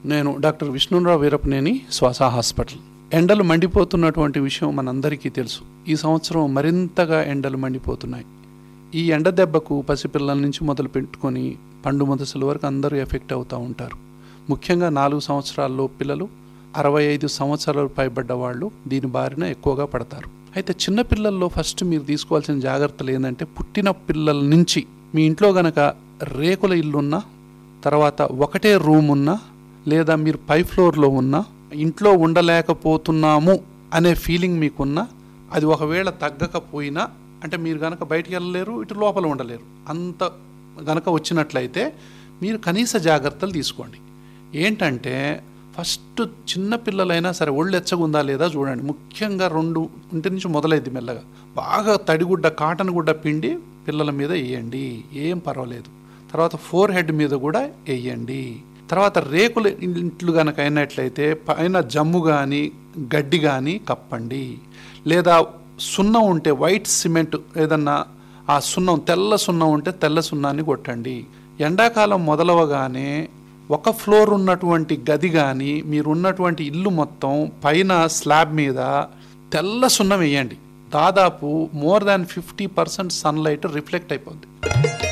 నేను డాక్టర్ విష్ణురావు వీరపనేని శ్వాస హాస్పిటల్ ఎండలు మండిపోతున్నటువంటి విషయం మనందరికీ తెలుసు ఈ సంవత్సరం మరింతగా ఎండలు మండిపోతున్నాయి ఈ ఎండ దెబ్బకు పసిపిల్లల నుంచి మొదలు పెట్టుకొని పండు ముదసల వరకు అందరూ ఎఫెక్ట్ అవుతూ ఉంటారు ముఖ్యంగా నాలుగు సంవత్సరాల్లో పిల్లలు అరవై ఐదు సంవత్సరాలు పైబడ్డ వాళ్ళు దీని బారిన ఎక్కువగా పడతారు అయితే చిన్న పిల్లల్లో ఫస్ట్ మీరు తీసుకోవాల్సిన జాగ్రత్తలు ఏంటంటే పుట్టిన పిల్లల నుంచి మీ ఇంట్లో గనక రేకుల ఇల్లున్నా తర్వాత ఒకటే రూమ్ ఉన్నా లేదా మీరు పై ఫ్లోర్లో ఉన్నా ఇంట్లో ఉండలేకపోతున్నాము అనే ఫీలింగ్ మీకున్నా అది ఒకవేళ తగ్గకపోయినా అంటే మీరు గనక బయటికి వెళ్ళలేరు ఇటు లోపల ఉండలేరు అంత గనక వచ్చినట్లయితే మీరు కనీస జాగ్రత్తలు తీసుకోండి ఏంటంటే ఫస్ట్ చిన్న పిల్లలైనా సరే ఒళ్ళు ఎచ్చగుందా లేదా చూడండి ముఖ్యంగా రెండు ఇంటి నుంచి మొదలైద్ది మెల్లగా బాగా తడిగుడ్డ కాటన్ గుడ్డ పిండి పిల్లల మీద వేయండి ఏం పర్వాలేదు తర్వాత ఫోర్ హెడ్ మీద కూడా వేయండి తర్వాత రేకుల ఇంట్లు కనుక అయినట్లయితే పైన జమ్ము కానీ గడ్డి కానీ కప్పండి లేదా సున్నం ఉంటే వైట్ సిమెంట్ ఏదన్నా ఆ సున్నం తెల్ల సున్నం ఉంటే తెల్ల సున్నాన్ని కొట్టండి ఎండాకాలం మొదలవగానే ఒక ఫ్లోర్ ఉన్నటువంటి గది కానీ మీరు ఉన్నటువంటి ఇల్లు మొత్తం పైన స్లాబ్ మీద తెల్ల సున్నం వేయండి దాదాపు more than fifty percent sunlight reflect అయిపోద్ది